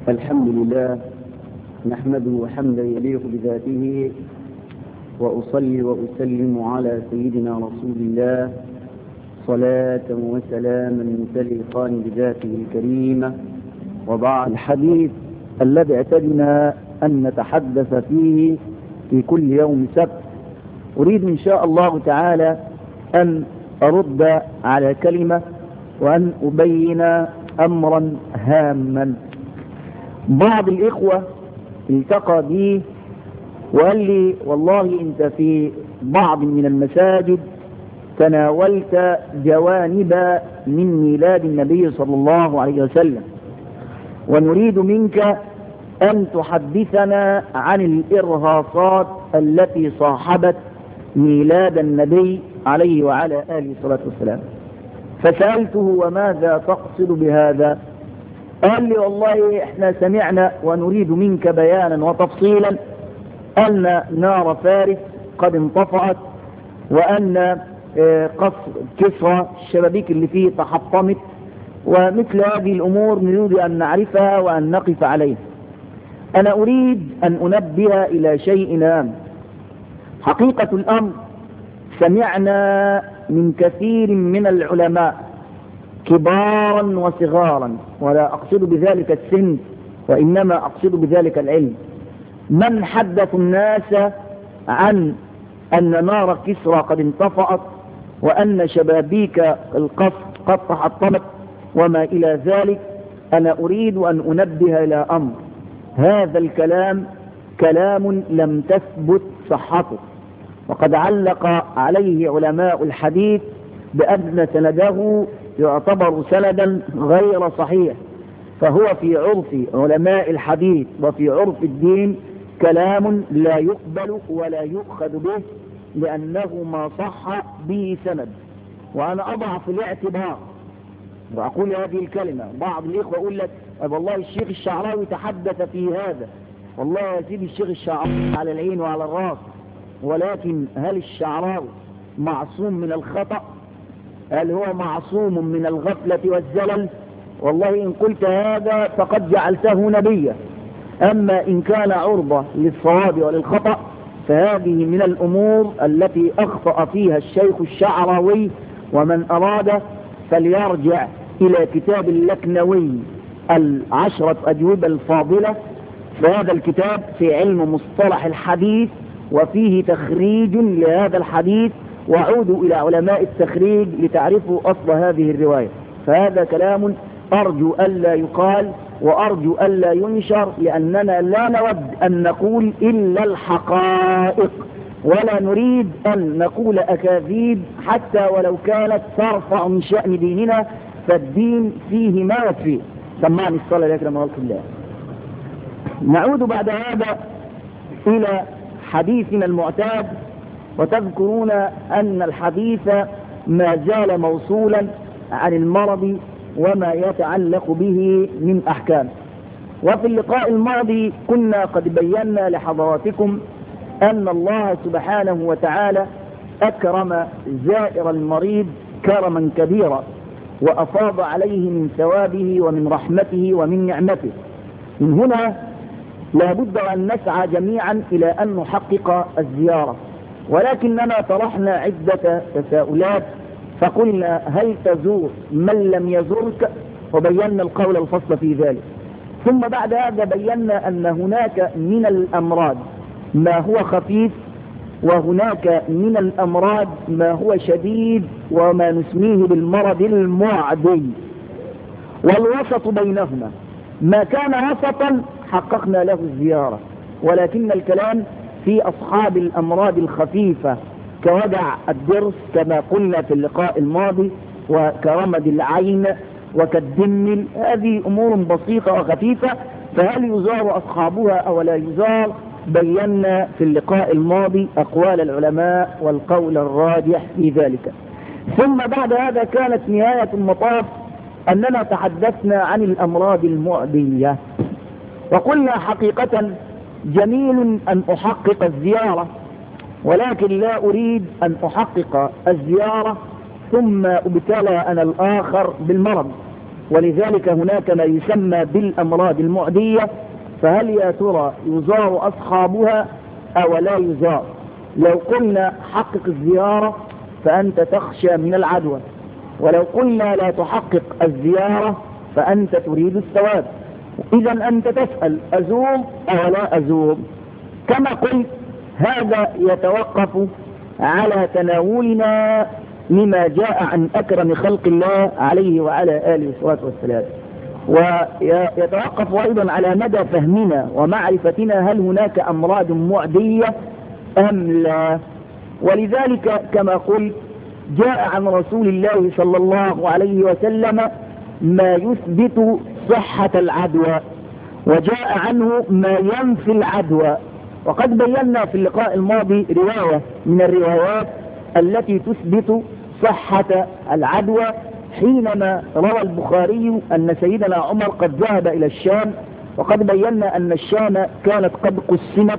الحمد لله نحمده حمدا يليق بذاته وأصلي وأسلم على سيدنا رسول الله صلاة وسلاما تليقان بذاته الكريمة وبعد الحديث الذي اعتدنا أن نتحدث فيه في كل يوم سبت أريد إن شاء الله تعالى أن أرد على كلمة وأن أبين أمرا هاما بعض الإخوة التقى بي وقال لي والله أنت في بعض من المساجد تناولت جوانب من ميلاد النبي صلى الله عليه وسلم ونريد منك أن تحدثنا عن الإرهاصات التي صاحبت ميلاد النبي عليه وعلى آله الصلاة والسلام فسألته وماذا تقصد بهذا قال لي والله احنا سمعنا ونريد منك بيانا وتفصيلا أن نار فارس قد انطفأت وأن قصر كسرى الشبابيك اللي فيه تحطمت ومثل هذه الأمور نريد أن نعرفها وأن نقف عليها أنا أريد أن أنبه إلى شيء هام حقيقة الأمر سمعنا من كثير من العلماء كبارا وصغارا ولا أقصد بذلك السن وإنما أقصد بذلك العلم من حدث الناس عن أن نار كسرى قد انطفأت وأن شبابيك القصر قد تحطمت وما إلى ذلك أنا أريد أن أنبه إلى أمر هذا الكلام كلام لم تثبت صحته وقد علق عليه علماء الحديث بأن سنده يعتبر سندا غير صحيح فهو في عرف علماء الحديث وفي عرف الدين كلام لا يقبل ولا يؤخذ به لأنه ما صح به سند وأنا أضع في الاعتبار وأقول هذه الكلمة بعض الإخوة يقول لك والله الشيخ الشعراوي تحدث في هذا والله يا سيدي الشيخ الشعراوي على العين وعلى الراس ولكن هل الشعراوي معصوم من الخطأ هل هو معصوم من الغفلة والزلل والله إن قلت هذا فقد جعلته نبيا أما إن كان عرضة للصواب وللخطأ فهذه من الأمور التي أخطأ فيها الشيخ الشعراوي ومن أراد فليرجع إلى كتاب اللكنوي العشرة أجوبة الفاضلة فهذا الكتاب في علم مصطلح الحديث وفيه تخريج لهذا الحديث وعودوا إلى علماء التخريج لتعرفوا أصل هذه الرواية فهذا كلام أرجو ألا يقال وأرجو ألا ينشر لأننا لا نود أن نقول إلا الحقائق ولا نريد أن نقول أكاذيب حتى ولو كانت ترفع من شأن ديننا فالدين فيه ما يكفيه سمعني الصلاة لأكرم خلق الله نعود بعد هذا إلى حديثنا المعتاد وتذكرون أن الحديث ما زال موصولا عن المرض وما يتعلق به من أحكام وفي اللقاء الماضي كنا قد بينا لحضراتكم أن الله سبحانه وتعالى أكرم زائر المريض كرما كبيرا وأفاض عليه من ثوابه ومن رحمته ومن نعمته من هنا لا بد أن نسعى جميعا إلى أن نحقق الزيارة ولكننا طرحنا عدة تساؤلات فقلنا هل تزور من لم يزرك وبينا القول الفصل في ذلك ثم بعد هذا بينا أن هناك من الأمراض ما هو خفيف وهناك من الأمراض ما هو شديد وما نسميه بالمرض المعدي والوسط بينهما ما كان وسطا حققنا له الزيارة ولكن الكلام في أصحاب الأمراض الخفيفة كوجع الضرس كما قلنا في اللقاء الماضي وكرمد العين وكالدمل هذه أمور بسيطة وخفيفة فهل يزار أصحابها أو لا يزار بينا في اللقاء الماضي أقوال العلماء والقول الراجح في ذلك ثم بعد هذا كانت نهاية المطاف أننا تحدثنا عن الأمراض المعدية وقلنا حقيقة جميل أن أحقق الزيارة ولكن لا أريد أن أحقق الزيارة ثم ابتلى أنا الآخر بالمرض ولذلك هناك ما يسمى بالأمراض المعدية فهل يا ترى يزار أصحابها أو لا يزار لو قلنا حقق الزيارة فأنت تخشى من العدوى ولو قلنا لا تحقق الزيارة فأنت تريد الثواب إذا أنت تسأل أزوم أو لا أزوم كما قلت هذا يتوقف على تناولنا لما جاء عن أكرم خلق الله عليه وعلى آله الصلاة والسلام ويتوقف أيضا على مدى فهمنا ومعرفتنا هل هناك أمراض معدية أم لا ولذلك كما قلت جاء عن رسول الله صلى الله عليه وسلم ما يثبت صحة العدوى وجاء عنه ما ينفي العدوى وقد بينا في اللقاء الماضي رواية من الروايات التي تثبت صحة العدوى حينما روى البخاري أن سيدنا عمر قد ذهب إلى الشام وقد بينا أن الشام كانت قد قسمت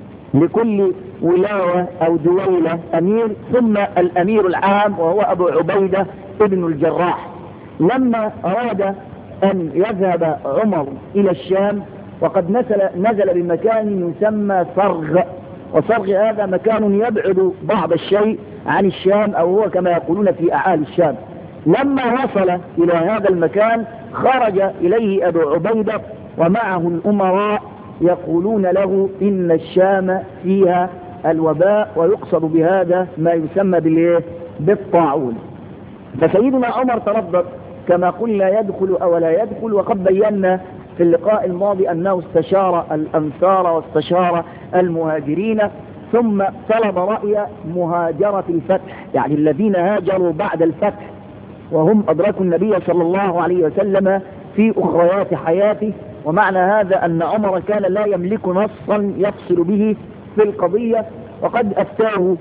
لكل ولاية أو دولة أمير ثم الأمير العام وهو أبو عبيدة ابن الجراح لما أراد أن يذهب عمر إلى الشام وقد نزل, نزل بمكان يسمى صرغ وصرغ هذا مكان يبعد بعض الشيء عن الشام أو هو كما يقولون في أعالي الشام لما وصل إلى هذا المكان خرج إليه أبو عبيدة ومعه الأمراء يقولون له إن الشام فيها الوباء ويقصد بهذا ما يسمى بالايه بالطاعون فسيدنا عمر تردد كما قلنا يدخل أو لا يدخل وقد بينا في اللقاء الماضي أنه استشار الأنصار واستشار المهاجرين ثم طلب رأي مهاجرة الفتح يعني الذين هاجروا بعد الفتح وهم أدركوا النبي صلى الله عليه وسلم في أخريات حياته ومعنى هذا أن عمر كان لا يملك نصا يفصل به في القضية وقد أفتاه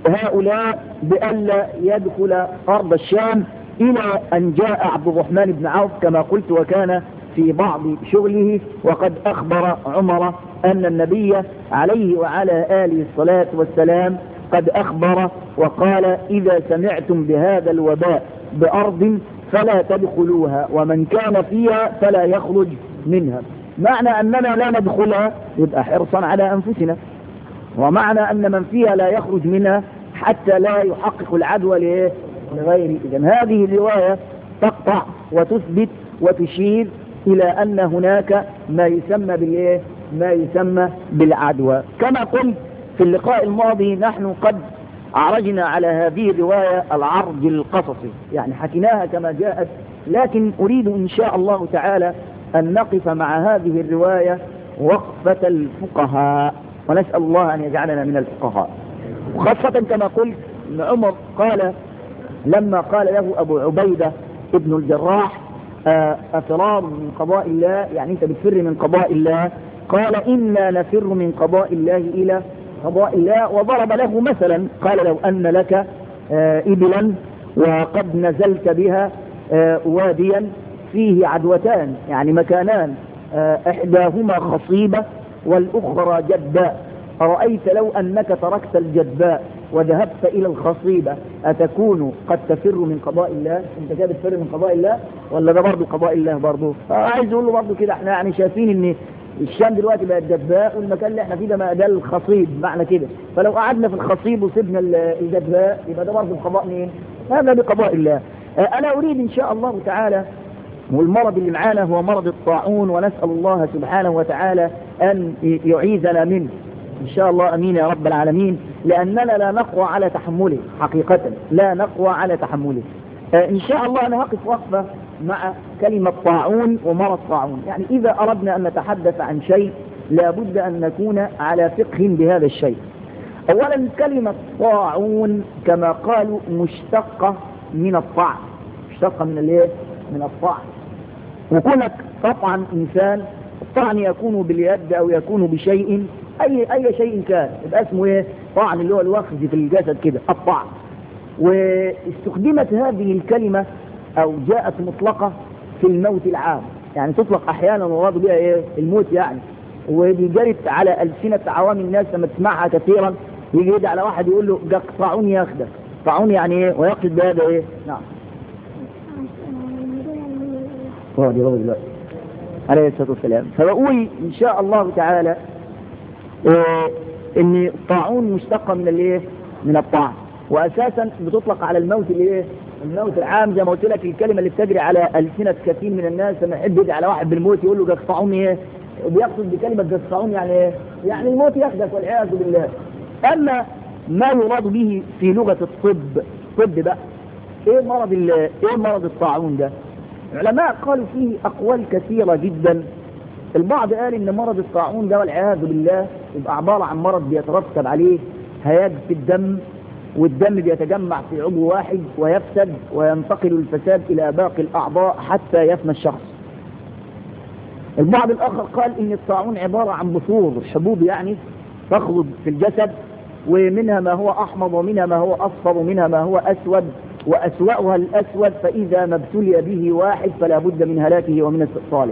هؤلاء بألا يدخل أرض الشام إلى أن جاء عبد الرحمن بن عوف كما قلت وكان في بعض شغله وقد أخبر عمر أن النبي عليه وعلى آله الصلاة والسلام قد أخبر وقال إذا سمعتم بهذا الوباء بأرض فلا تدخلوها ومن كان فيها فلا يخرج منها معنى أننا لا ندخلها يبقى حرصا على أنفسنا ومعنى أن من فيها لا يخرج منها حتى لا يحقق العدوى لغيره إذا هذه الرواية تقطع وتثبت وتشير إلى أن هناك ما يسمى بالإيه؟ ما يسمى بالعدوى كما قلت في اللقاء الماضي نحن قد عرجنا على هذه الرواية العرض القصصي يعني حكيناها كما جاءت لكن أريد إن شاء الله تعالى أن نقف مع هذه الرواية وقفة الفقهاء ونسأل الله أن يجعلنا من الفقهاء وخاصة كما قلت أن عمر قال لما قال له أبو عبيدة ابن الجراح أفرار من قضاء الله يعني أنت بتفر من قضاء الله قال إنا نفر من قضاء الله إلى قضاء الله وضرب له مثلا قال لو أن لك إبلا وقد نزلت بها واديا فيه عدوتان يعني مكانان إحداهما خصيبة والأخرى جداء أرأيت لو أنك تركت الجداء وذهبت إلى الخصيبة أتكون قد تفر من قضاء الله أنت كده بتفر من قضاء الله ولا ده برضه قضاء الله برضه عايز أقول له برضه كده احنا يعني شايفين ان الشام دلوقتي بقت جدباء والمكان اللي احنا فيه ده ده الخصيب معنى كده فلو قعدنا في الخصيب وسيبنا الجدباء يبقى ده برضه قضاء مين؟ هذا بقضاء الله أنا أريد إن شاء الله تعالى والمرض اللي معانا هو مرض الطاعون ونسأل الله سبحانه وتعالى أن يعيذنا منه إن شاء الله أمين يا رب العالمين لأننا لا نقوى على تحمله حقيقة لا نقوى على تحمله إن شاء الله أنا هقف وقفة مع كلمة طاعون ومرض طاعون يعني إذا أردنا أن نتحدث عن شيء لابد أن نكون على فقه بهذا الشيء أولا كلمة طاعون كما قالوا مشتقة من الطعن مشتقة من الايه؟ من الطعن وكونك طبعا إنسان الطعن يكون باليد أو يكون بشيء أي أي شيء كان يبقى اسمه إيه؟ طعن اللي هو الوخز في الجسد كده الطعن واستخدمت هذه الكلمة أو جاءت مطلقة في الموت العام يعني تطلق أحيانا ومراد بها إيه؟ الموت يعني وبيجرت على ألسنة عوام الناس لما تسمعها كثيرا يجي يدعي على واحد يقول له جاك طاعون ياخدك طاعون يعني إيه ويقصد بهذا إيه؟ نعم هو دي هو دلوقتي عليه الصلاة والسلام فبقول إن شاء الله تعالى إيه إن الطاعون مشتقة من الإيه؟ من الطعن وأساسا بتطلق على الموت الإيه؟ الموت العام زي ما قلت لك الكلمة اللي بتجري على ألسنة كثير من الناس لما يحب يدعي على واحد بالموت يقول له جاك طاعون إيه؟ وبيقصد بكلمة جاك طاعون يعني إيه؟ يعني الموت ياخدك والعياذ بالله أما ما يراد به في لغة الطب طب بقى ايه مرض ايه مرض الطاعون ده العلماء قالوا فيه اقوال كثيرة جدا البعض قال ان مرض الطاعون ده والعياذ بالله يبقى عبارة عن مرض بيترتب عليه هياج في الدم والدم بيتجمع في عضو واحد ويفسد وينتقل الفساد الى باقي الاعضاء حتى يفنى الشخص البعض الاخر قال ان الطاعون عبارة عن بثور حبوب يعني تخلط في الجسد ومنها ما هو احمر ومنها ما هو اصفر ومنها ما هو اسود وأسوأها الأسود فإذا ما ابتلي به واحد فلا بد من هلاكه ومن استئصاله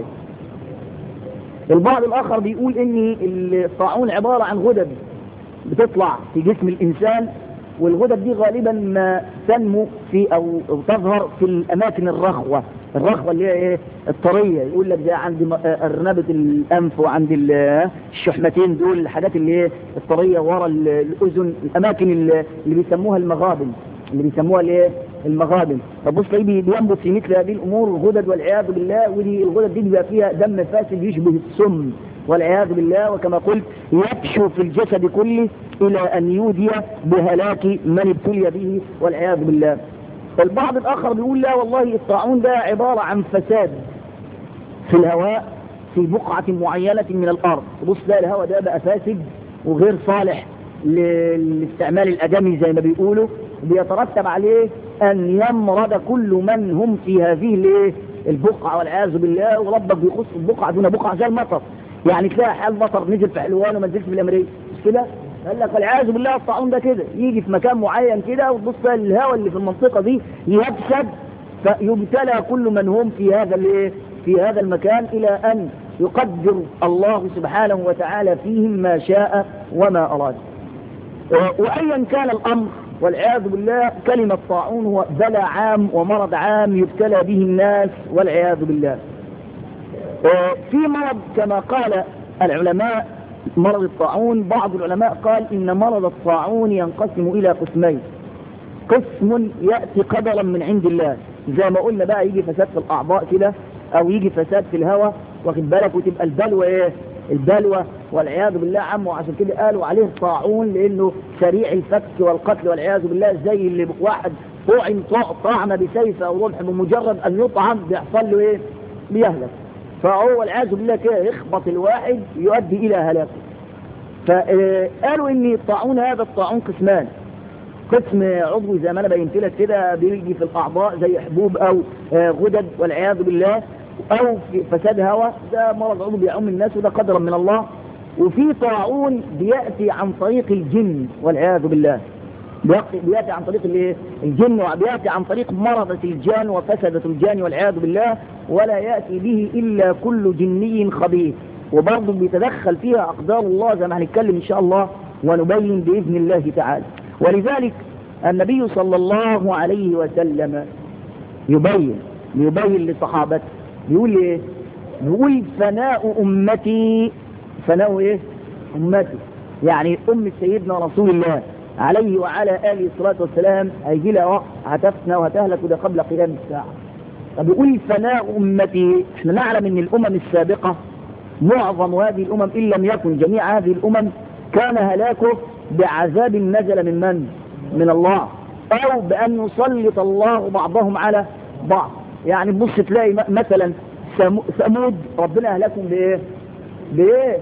البعض الآخر بيقول إن الطاعون عبارة عن غدد بتطلع في جسم الإنسان والغدد دي غالبا ما تنمو في أو, أو تظهر في الأماكن الرخوة الرخوة اللي هي إيه الطرية يقول لك ده عند أرنبة الأنف وعند الشحمتين دول الحاجات اللي هي الطرية ورا الأذن الأماكن اللي بيسموها المغابن اللي بيسموها الايه المغابن فبص تلاقيه بينبت في مثل هذه الامور الغدد والعياذ بالله ودي الغدد دي بيبقى فيها دم فاسد يشبه السم والعياذ بالله وكما قلت يفشو في الجسد كله الى ان يودي بهلاك من ابتلي به والعياذ بالله البعض الاخر بيقول لا والله الطاعون ده عبارة عن فساد في الهواء في بقعة معينة من الارض بص ده الهواء ده بقى فاسد وغير صالح لاستعمال الادمي زي ما بيقولوا بيترتب عليه ان يمرض كل من هم في هذه الايه البقعة والعياذ بالله وربك بيخص البقعة دون بقعة زي المطر يعني تلاقي حال مطر نزل في حلوان وما نزلش في الامريكا مش كده قال لك والعياذ بالله الطاعون ده كده يجي في مكان معين كده وتبص الهواء اللي في المنطقة دي يفسد فيبتلى كل من هم في هذا الايه في هذا المكان الى ان يقدر الله سبحانه وتعالى فيهم ما شاء وما اراد وايا كان الامر والعياذ بالله كلمة طاعون هو بلاء عام ومرض عام يبتلى به الناس والعياذ بالله في مرض كما قال العلماء مرض الطاعون بعض العلماء قال إن مرض الطاعون ينقسم إلى قسمين قسم يأتي قدرا من عند الله زي ما قلنا بقى يجي فساد في الأعضاء كده أو يجي فساد في الهواء واخد بالك وتبقى البلوى إيه البلوى والعياذ بالله عمه وعشان كده قالوا عليه طاعون لانه سريع الفك والقتل والعياذ بالله زي اللي واحد طعن طعن بسيف او رمح بمجرد ان يطعن بيحصل له ايه بيهلك فهو والعياذ بالله كده يخبط الواحد يؤدي الى هلاكه فقالوا ان الطاعون هذا الطاعون قسمان قسم عضوي زي ما انا بينت لك كده بيجي في الاعضاء زي حبوب او غدد والعياذ بالله او في فساد هواء ده مرض عضوي بيعم الناس وده قدرا من الله وفي طاعون بيأتي عن طريق الجن والعياذ بالله بيأتي عن طريق الايه الجن وبيأتي عن طريق مرضة الجان وفسدة الجان والعياذ بالله ولا يأتي به إلا كل جني خبيث وبرضه بيتدخل فيها أقدار الله زي ما هنتكلم إن شاء الله ونبين بإذن الله تعالى ولذلك النبي صلى الله عليه وسلم يبين يبين لصحابته بيقول ايه بيقول فناء امتي فناء ايه امتي يعني ام سيدنا رسول الله عليه وعلى اله الصلاه والسلام هيجي لها وقت هتفنى وهتهلك وده قبل قيام الساعه طب يقول فناء امتي احنا نعلم ان الامم السابقه معظم هذه الامم ان لم يكن جميع هذه الامم كان هلاكه بعذاب نزل من من من الله او بان يسلط الله بعضهم على بعض يعني تبص تلاقي مثلا ثمود ربنا اهلكهم بايه بايه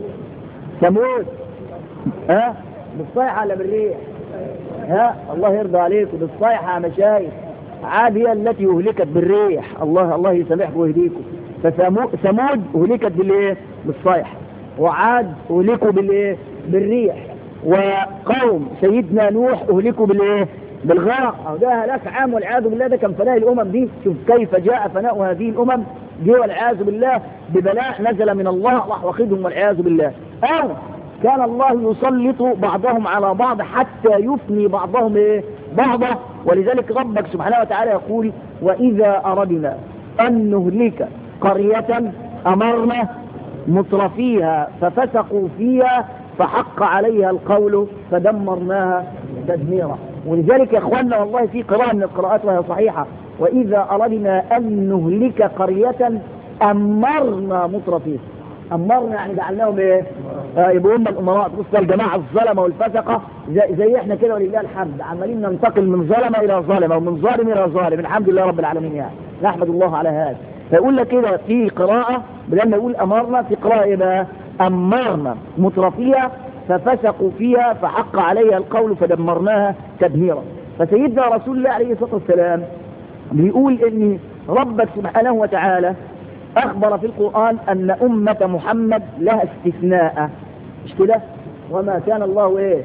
ثمود ها بالصيحة ولا بالريح ها الله يرضى عليكم بالصيحة يا مشايخ عاد هي التي اهلكت بالريح الله الله يسامحكم ويهديكم فثمود اهلكت بالايه بالصيحة وعاد اهلكوا بالايه بالريح وقوم سيدنا نوح اهلكوا بالايه بالغرق او ده هلاك عام والعياذ بالله ده كان فناء الامم دي شوف كيف جاء فناء هذه الامم جه والعياذ بالله ببلاء نزل من الله راح واخذهم والعياذ بالله او كان الله يسلط بعضهم على بعض حتى يفني بعضهم ايه بعضا ولذلك ربك سبحانه وتعالى يقول واذا اردنا أن نهلك قرية أمرنا مترفيها ففسقوا فيها فحق عليها القول فدمرناها تدميرا ولذلك يا اخواننا والله في قراءة من القراءات وهي صحيحة وإذا أردنا أن نهلك قرية أمرنا مترفيها أمرنا يعني جعلناهم إيه؟ آه يبقوا هم الأمراء بص الجماعة الظلمة والفسقة زي, زي إحنا كده ولله الحمد عمالين ننتقل من ظلمة إلى ظلمة ومن ظالم إلى ظالم الحمد لله رب العالمين يعني نحمد الله على هذا فيقول لك كده في قراءة لما يقول أمرنا في قراءة إيه بقى أمرنا مترفيها ففسقوا فيها فحق عليها القول فدمرناها تدميرا فسيدنا رسول الله عليه الصلاة والسلام بيقول ان ربك سبحانه وتعالى اخبر في القرآن ان امة محمد لها استثناء مش كده وما كان الله ايه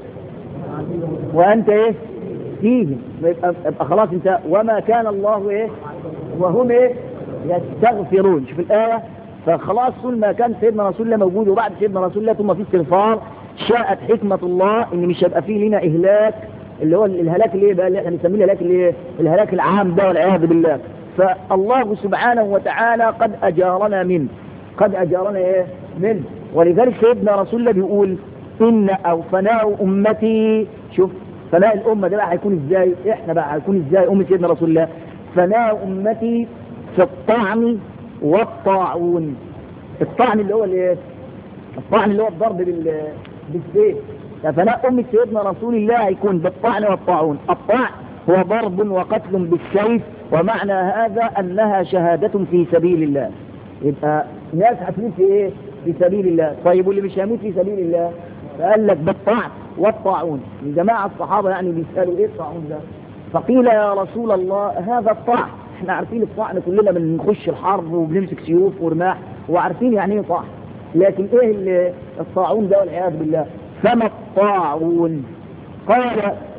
وانت ايه فيهم يبقى يبقى خلاص انت وما كان الله ايه وهم ايه يستغفرون شوف الايه فخلاص طول ما كان سيدنا رسول الله موجود وبعد سيدنا رسول الله ثم في استغفار شاءت حكمة الله ان مش هيبقى فيه لنا اهلاك اللي هو الهلاك اللي بقى اللي احنا بنسميه الهلاك اللي الهلاك العام ده والعياذ بالله فالله سبحانه وتعالى قد اجارنا منه قد اجارنا ايه منه ولذلك سيدنا رسول الله بيقول ان او فناء امتي شوف فناء الامه ده بقى هيكون ازاي احنا بقى هيكون ازاي امه سيدنا رسول الله فناء امتي في الطعن والطاعون الطعن اللي هو الايه الطعن اللي هو الضرب بال بالسيف ففناء أمة سيدنا رسول الله هيكون بالطعن والطاعون الطعن هو ضرب وقتل بالسيف ومعنى هذا أنها شهادة في سبيل الله يبقى ناس هتموت في إيه؟ في سبيل الله طيب واللي مش هيموت في سبيل الله فقال لك بالطعن والطاعون جماعة الصحابة يعني بيسألوا إيه الطاعون ده فقيل يا رسول الله هذا الطعن احنا عارفين الطعن كلنا بنخش الحرب وبنمسك سيوف ورماح وعارفين يعني ايه طعن لكن ايه الطاعون ده والعياذ بالله فما الطاعون قال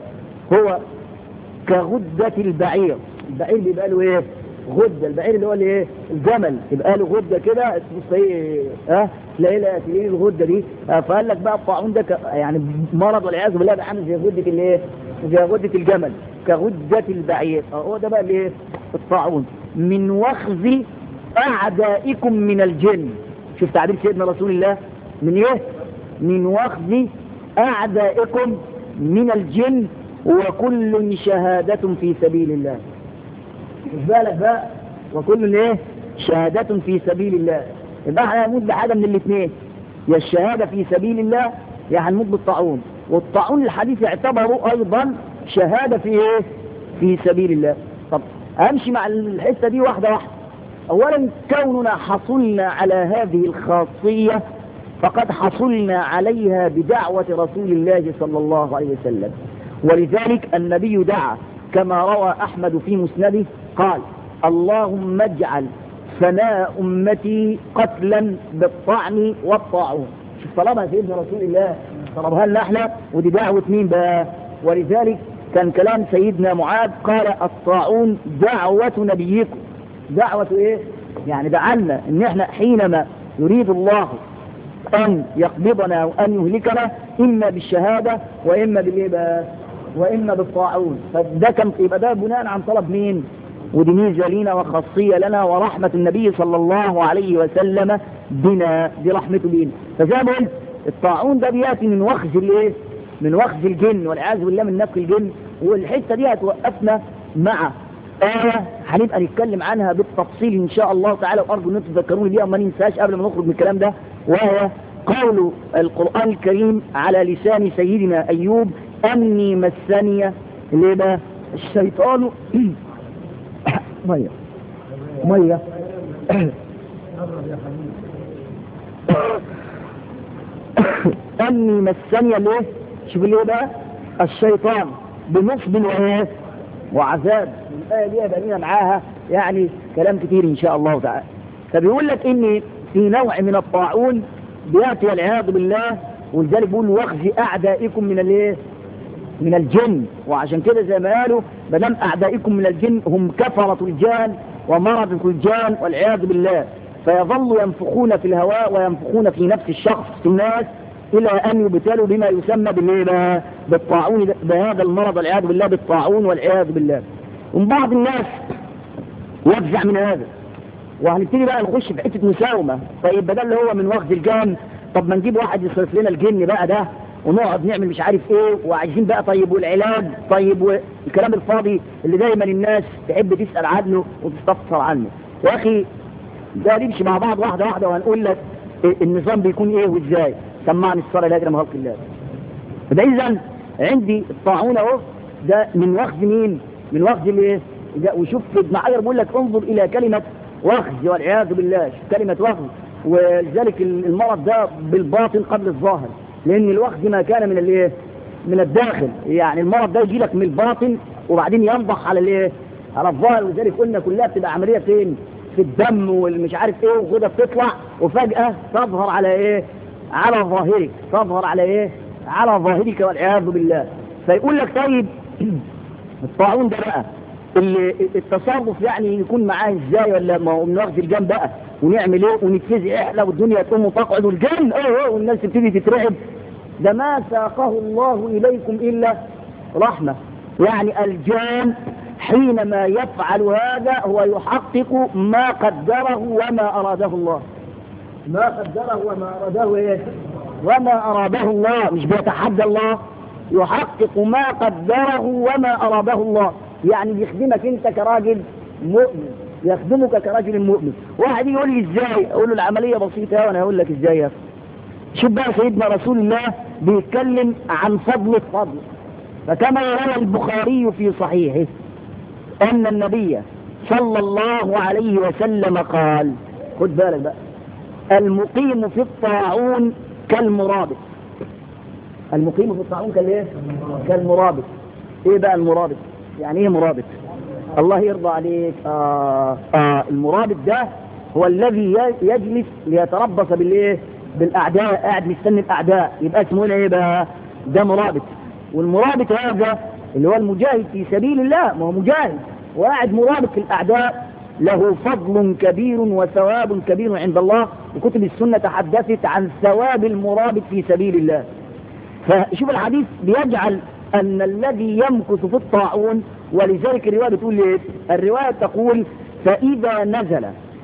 هو كغدة البعير البعير بيبقى له ايه غدة البعير اللي هو الايه الجمل يبقى له غدة كده بص ايه ها تلاقي لها تلاقي الغدة دي آه فقال لك بقى الطاعون ده يعني مرض والعياذ بالله ده عامل زي غدة الايه زي غدة الجمل كغدة البعير هو ده بقى الايه الطاعون من وخز اعدائكم من الجن شوف تعبير سيدنا رسول الله من ايه من وخز اعدائكم من الجن وكل شهادة في سبيل الله مش بالك بقى وكل ايه شهادة في سبيل الله يبقى احنا هنموت بحاجة من الاثنين يا الشهادة في سبيل الله يا هنموت بالطاعون والطاعون الحديث يعتبره ايضا شهادة في ايه في سبيل الله طب امشي مع الحتة دي واحدة واحدة اولا كوننا حصلنا على هذه الخاصية فقد حصلنا عليها بدعوة رسول الله صلى الله عليه وسلم ولذلك النبي دعا كما روى أحمد في مسنده قال اللهم اجعل فناء أمتي قتلا بالطعن والطاعون شوف طلبها سيدنا رسول الله طلبها لنا احنا ودي دعوة مين بقى ولذلك كان كلام سيدنا معاذ قال الطاعون دعوة نبيكم دعوة ايه يعني دعنا ان احنا حينما يريد الله ان يقبضنا وان يهلكنا اما بالشهادة واما بالايه بقى واما بالطاعون فده كان يبقى ده بناء عن طلب مين ودي ميزه لينا وخاصيه لنا ورحمه النبي صلى الله عليه وسلم بنا دي رحمته بينا فزي ما قلت الطاعون ده بياتي من وخز الايه من وخز الجن والعياذ بالله من نفخ الجن والحته دي هتوقفنا مع آية هنبقى نتكلم عنها بالتفصيل إن شاء الله تعالى وأرجو أن تتذكروني بيها وما ننساش قبل ما نخرج من الكلام ده وهي قول القرآن الكريم على لسان سيدنا أيوب أني مسني ليه بقى الشيطان مية مية أني مسني ليه شوف ليه بقى الشيطان بنصب وإيه وعذاب الآية دي يبقى لنا معاها يعني كلام كتير إن شاء الله تعالى فبيقول لك إن في نوع من الطاعون بيأتي والعياذ بالله ولذلك بيقول واخزي أعدائكم من الايه من الجن وعشان كده زي ما قالوا بدل أعدائكم من الجن هم كفرة الجان ومرض الجان والعياذ بالله فيظل ينفخون في الهواء وينفخون في نفس الشخص في الناس إلى أن يبتلوا بما يسمى بالإيه بالطاعون بهذا المرض والعياذ بالله بالطاعون والعياذ بالله ومن بعض الناس يفزع من هذا وهنبتدي بقى نخش في حته مساومه طيب بدل هو من وقت الجان طب ما نجيب واحد يصرف لنا الجن بقى ده ونقعد نعمل مش عارف ايه وعايزين بقى طيب والعلاج طيب والكلام الفاضي اللي دايما الناس تحب تسال عنه وتستفسر عنه يا اخي ده نمشي مع بعض واحده واحده وهنقول لك إيه النظام بيكون ايه وازاي سمعني الصلاه لا اجرم خلق الله ده اذا عندي الطاعون اهو ده من وقت مين من وقت الايه ده وشوف في ابن حجر بيقول لك انظر الى كلمه وخز والعياذ بالله كلمه وخز ولذلك المرض ده بالباطن قبل الظاهر لان الوخز ما كان من الايه من الداخل يعني المرض ده يجي لك من الباطن وبعدين ينضح على الايه على الظاهر ولذلك قلنا كلها بتبقى عمليه فين في الدم والمش عارف ايه وكده بتطلع وفجاه تظهر على ايه على ظاهرك تظهر على ايه على ظاهرك والعياذ بالله فيقول لك طيب الطاعون ده بقى اللي التصرف يعني يكون معاه ازاي ولا ما هو من وقت الجنب بقى ونعمل ايه ونتفزع احنا والدنيا تقوم وتقعد والجن ايه والناس تبتدي تترعب ده ما ساقه الله اليكم الا رحمه يعني الجان حينما يفعل هذا هو يحقق ما قدره وما اراده الله ما قدره وما اراده ايه وما اراده الله مش بيتحدى الله يحقق ما قدره وما اراده الله يعني بيخدمك انت كراجل مؤمن يخدمك كرجل مؤمن واحد يقول لي ازاي اقول له العمليه بسيطه وانا هقول لك ازاي يا شوف بقى سيدنا رسول الله بيتكلم عن فضل الفضل فكما روى البخاري في صحيحه ان النبي صلى الله عليه وسلم قال خد بالك بقى المقيم في الطاعون كالمرابط المقيم في الطاعون كالايه كالمرابط ايه بقى المرابط يعني ايه مرابط الله يرضى عليك آه آه المرابط ده هو الذي يجلس ليتربص بالايه بالاعداء قاعد مستني الاعداء يبقى اسمه ايه بقى ده مرابط والمرابط هذا اللي هو المجاهد في سبيل الله ما هو مجاهد وقاعد مرابط في الاعداء له فضل كبير وثواب كبير عند الله وكتب السنة تحدثت عن ثواب المرابط في سبيل الله فشوف الحديث بيجعل أن الذي يمكث في الطاعون ولذلك الرواية بتقول ايه الرواية تقول فإذا نزل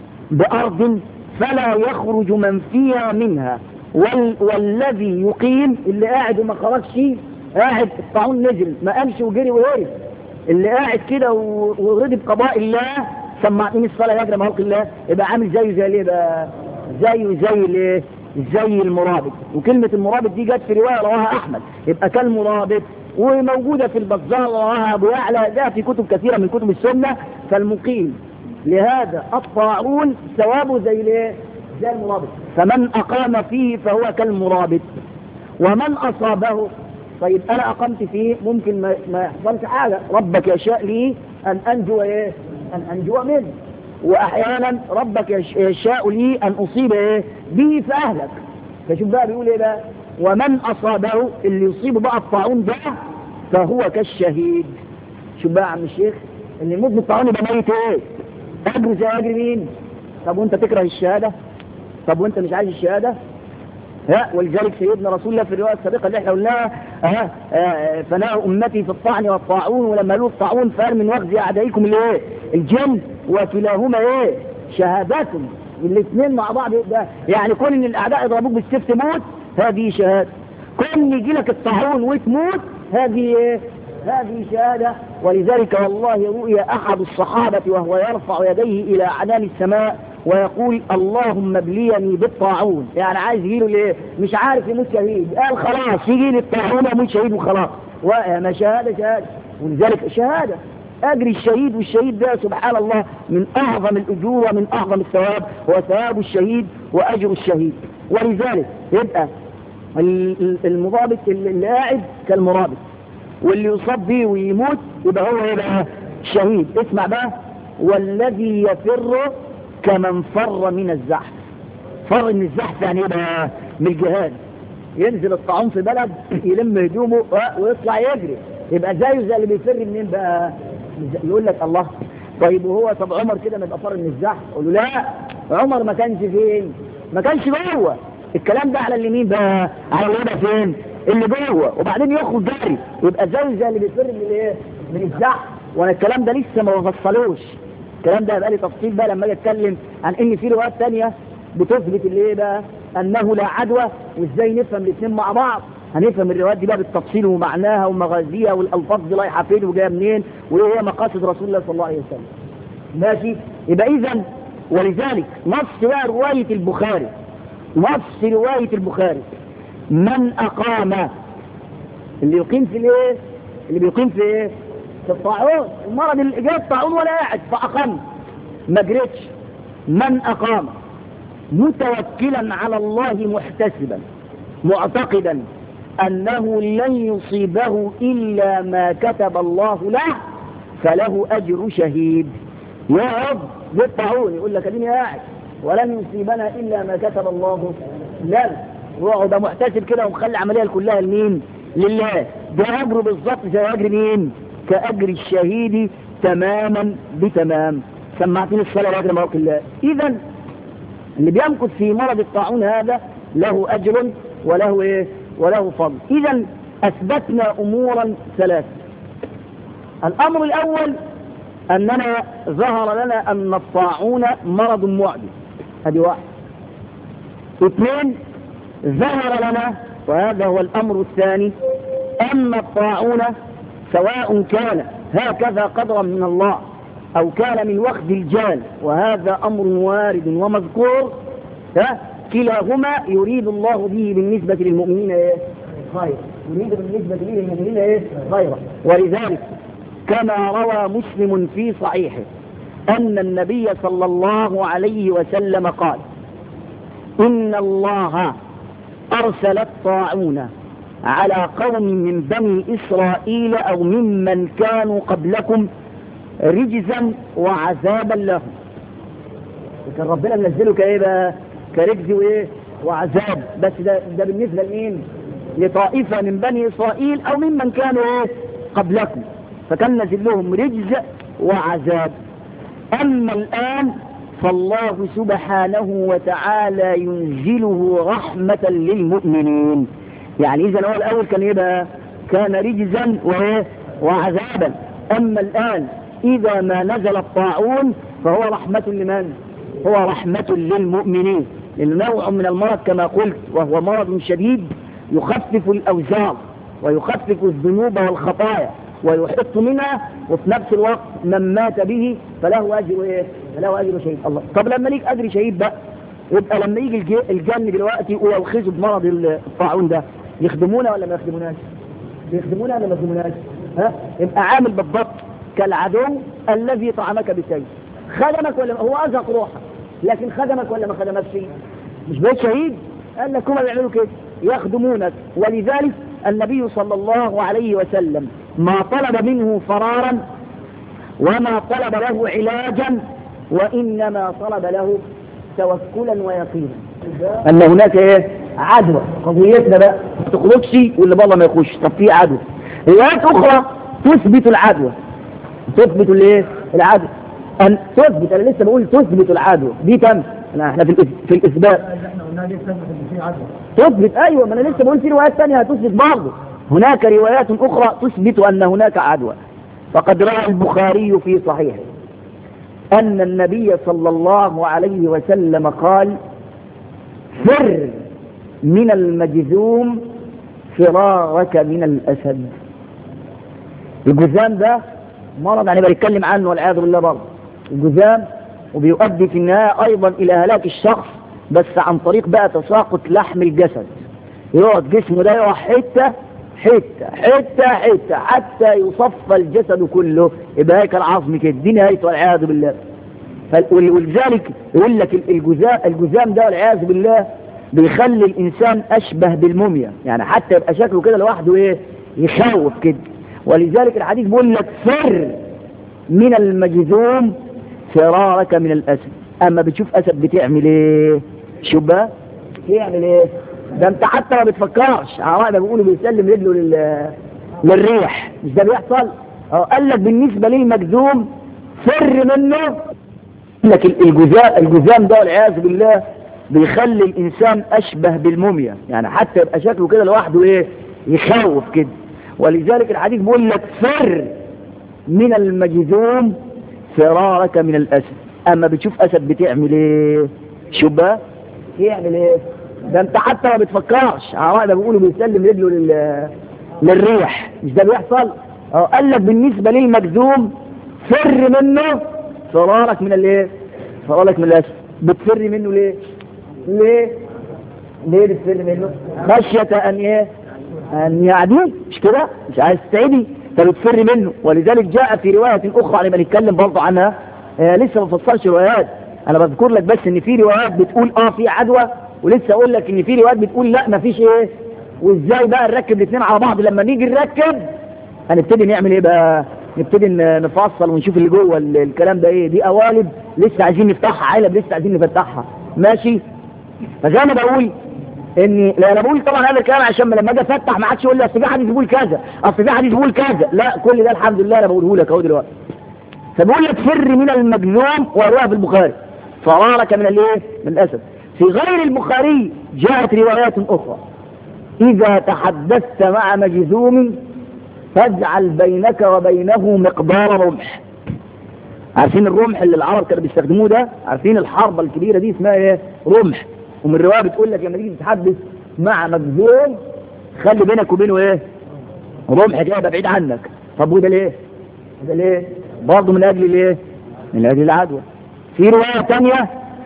بأرض فلا يخرج من فيها منها وال والذي يقيم اللي قاعد وما خرجش قاعد الطاعون نزل ما قامش وجري وهرب اللي قاعد كده ورضي بقضاء الله سمعتني الصلاة يجري مهلق الله يبقى عامل زيه زي ليه بقى زيه زي الايه زي المرابط وكلمة المرابط دي جت في رواية رواها أحمد يبقى كالمرابط وموجودة في البزار رواها أبو يعلى ده في كتب كثيرة من كتب السنة فالمقيم لهذا الطاعون ثوابه زي الايه زي المرابط فمن أقام فيه فهو كالمرابط ومن أصابه طيب أنا أقمت فيه ممكن ما, ما يحصلش حاجة ربك يشاء لي أن أنجو إيه أن أنجو منه وأحيانا ربك يشاء لي أن أصيب إيه به فأهلك فشوف بقى بيقول إيه بقى ومن أصابه اللي يصيبه بقى الطاعون ده فهو كالشهيد شوف بقى يا عم الشيخ اللي يموت بالطاعون يبقى ميت إيه أجر زي أجر مين طب وأنت تكره الشهادة طب وأنت مش عايز الشهادة ها ولذلك سيدنا رسول الله في الروايه السابقه اللي احنا قلناها ها آه فناء امتي في الطعن والطاعون ولما قالوا الطاعون فقال من وخز اعدائكم الايه؟ الجن وكلاهما ايه؟ شهادات الاثنين مع بعض ده يعني كون ان الاعداء يضربوك بالسيف تموت هذه شهاده كون يجي لك الطاعون وتموت هذه ايه؟ هذه شهاده ولذلك والله رؤي احد الصحابه وهو يرفع يديه الى اعنان السماء ويقول اللهم ابليني بالطاعون يعني عايز يجيله ليه مش عارف يموت شهيد قال خلاص يجي لي الطاعون يموت شهيد وخلاص وما شهادة شهادة ولذلك شهادة أجر الشهيد والشهيد ده سبحان الله من أعظم الأجور ومن أعظم الثواب هو ثواب الشهيد وأجر الشهيد ولذلك يبقى المضابط اللي قاعد كالمرابط واللي يصاب به ويموت يبقى هو يبقى شهيد اسمع بقى والذي يفر كمن فر من الزحف فر من الزحف يعني يبقى من الجهاد ينزل الطاعون في بلد يلم هدومه ويطلع يجري يبقى زيه زي اللي بيفر منين بقى يقول لك الله طيب وهو طب عمر كده ما يبقى فر من الزحف اقول له لا عمر ما كانش فين ما كانش جوه الكلام ده على اليمين بقى على اللي يبقى فين اللي جوه وبعدين يخرج جري يبقى زيه زي اللي بيفر من الايه من الزحف وانا الكلام ده لسه ما بفصلوش الكلام ده بقى لي تفصيل بقى لما اجي اتكلم عن ان في روايات ثانيه بتثبت الايه بقى انه لا عدوى وازاي نفهم الاثنين مع بعض هنفهم الروايات دي بقى بالتفصيل ومعناها ومغازيها والالفاظ دي رايحه فين وجايه منين وايه هي مقاصد رسول الله صلى الله عليه وسلم ماشي يبقى اذا ولذلك نص بقى روايه البخاري نص روايه البخاري من اقام اللي يقيم في الايه اللي بيقيم في ايه في الطاعون المرض اللي جاي الطاعون ولا قاعد فاقام ما جريتش من اقام متوكلا على الله محتسبا معتقدا انه لن يصيبه الا ما كتب الله له فله اجر شهيد يقعد بالطاعون يقول لك اديني قاعد ولن يصيبنا الا ما كتب الله لنا يقعد محتسب كده ومخلي العمليه كلها لمين؟ لله ده اجره بالظبط زي اجر مين؟ كاجر الشهيد تماما بتمام سمعتني الصلاه لاجر مواقع الله اذا اللي بيمكث في مرض الطاعون هذا له اجر وله ايه؟ وله فضل اذا اثبتنا امورا ثلاثه الامر الاول اننا ظهر لنا ان الطاعون مرض معدي هذه واحد اثنين ظهر لنا وهذا هو الامر الثاني ان الطاعون سواء كان هكذا قدرا من الله او كان من وخد الجان وهذا امر وارد ومذكور كلاهما يريد الله به بالنسبة للمؤمنين ايه خير يريد بالنسبة للمؤمنين ايه خيرا ولذلك كما روى مسلم في صحيحه أن النبي صلى الله عليه وسلم قال إن الله أرسل الطاعون على قوم من بني إسرائيل أو ممن كانوا قبلكم رجزا وعذابا لهم كان ربنا منزله كايه بقى كرجز وايه وعذاب بس ده, ده بالنسبة لمين لطائفة من بني إسرائيل أو ممن كانوا ايه قبلكم فكان نزل لهم رجز وعذاب أما الآن فالله سبحانه وتعالى ينزله رحمة للمؤمنين يعني إذا هو الأول كان إيه بقى؟ كان رجزا وإيه؟ وعذابا أما الآن إذا ما نزل الطاعون فهو رحمة لمن؟ هو رحمة للمؤمنين لأنه نوع من المرض كما قلت وهو مرض شديد يخفف الأوزار ويخفف الذنوب والخطايا ويحط منها وفي نفس الوقت من مات به فله أجر إيه؟ فله أجر شهيد الله طب لما ليك أجر شهيد بقى يبقى لما يجي الجن دلوقتي ويوخزوا بمرض الطاعون ده يخدمونا ولا ما يخدموناش؟ يخدمونا ولا ما يخدموناش؟ ها؟ يبقى عامل بالضبط كالعدو الذي طعمك بالسيف خدمك ولا هو أزهق روحك لكن خدمك ولا ما خدمكش مش بقيت شهيد قال لك هم بيعملوا كده يخدمونك ولذلك النبي صلى الله عليه وسلم ما طلب منه فرارا وما طلب له علاجا وإنما طلب له توكلا ويقينا أن هناك إيه عدوى قضيتنا بقى ما تخرجش واللي بالله ما يخش طب في عدوى روايات أخرى تثبت العدوى تثبت الايه العدوى أن تثبت أنا لسه بقول تثبت العدوى دي تم احنا في في الإثبات تثبت أيوة ما أنا لسه بقول في روايات ثانية هتثبت برضه هناك روايات أخرى تثبت أن هناك عدوى فقد روى البخاري في صحيحه أن النبي صلى الله عليه وسلم قال فر من المجذوم فرارك من الأسد الجذام ده مرض يعني بنتكلم عنه والعياذ بالله برضه الجذام وبيؤدي في النهاية أيضا إلى هلاك الشخص بس عن طريق بقى تساقط لحم الجسد يقعد جسمه ده يقع حتة حتة حتة حتة حتى يصفى الجسد كله يبقى هيك العظم كده دي نهايته والعياذ بالله ولذلك يقول لك الجزام الجزام ده والعياذ بالله بيخلي الانسان اشبه بالموميا يعني حتى يبقى شكله كده لوحده ايه يخوف كده ولذلك الحديث بيقول لك فر من المجذوم فرارك من الاسد اما بتشوف اسد بتعمل ايه شوف بقى بتعمل ايه ده انت حتى ما بتفكرش عرائب بيقولوا بيسلم رجله لل... للريح مش ده بيحصل اه قال لك بالنسبه للمجذوم فر منه لك الجزاء الجزام ده والعياذ بالله بيخلي الانسان اشبه بالموميا يعني حتى يبقى شكله كده لوحده ايه يخوف كده ولذلك الحديث بيقول لك فر من المجذوم فرارك من الاسد اما بتشوف اسد بتعمل ايه شوف بقى يعمل ايه ده انت حتى ما بتفكرش عوائد بيقولوا بيسلم رجله لل... للريح مش ده بيحصل اه قال لك بالنسبه للمجذوم فر منه فرارك من الايه فرارك من الاسد بتفر منه ليه ليه ليه بتفر منه خشيه ان ايه ان يعدي مش كده مش عايز تستعدي فبتفر منه ولذلك جاء في روايه اخرى نبقى نتكلم برضه عنها آه لسه ما فصلش روايات انا بذكر لك بس ان في روايات بتقول اه في عدوى ولسه اقول لك ان في روايات بتقول لا مفيش ايه وازاي بقى نركب الاثنين على بعض لما نيجي نركب هنبتدي نعمل ايه بقى نبتدي نفصل ونشوف اللي جوه الكلام ده ايه دي قوالب لسه عايزين نفتحها علب لسه عايزين نفتحها ماشي فزي ما بقول اني لا انا بقول طبعا هذا الكلام عشان لما اجي افتح ما عادش يقول لي اصل في حديث بيقول كذا اصل في حديث بيقول كذا لا كل ده الحمد لله انا بقوله لك اهو دلوقتي فبقول لك فر من المجنون ورواه في البخاري فرارك من الايه من الاسد في غير البخاري جاءت روايات اخرى اذا تحدثت مع مجذوم فاجعل بينك وبينه مقدار رمح عارفين الرمح اللي العرب كانوا بيستخدموه ده عارفين الحربة الكبيرة دي اسمها ايه رمح ومن الرواية بتقول لك لما تيجي تتحدث مع مجذوم خلي بينك وبينه ايه رمح كده بعيد عنك طب وده ليه ده ليه برضه من اجل الايه من اجل العدوى في رواية تانية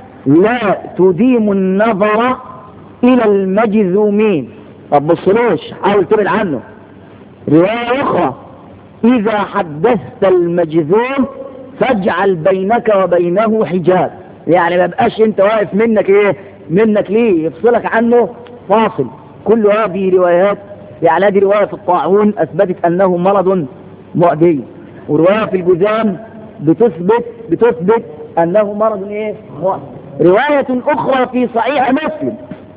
لا تديم النظر الى المجذومين طب بصلوش حاول تبعد عنه رواية اخرى اذا حدثت المجذوم فاجعل بينك وبينه حجاب يعني ما بقاش انت واقف منك ايه منك ليه يفصلك عنه فاصل كل هذه روايات يعني هذه رواية في الطاعون اثبتت انه مرض معدي ورواية في الجذام بتثبت بتثبت انه مرض ايه معدي رواية اخرى في صحيح مسلم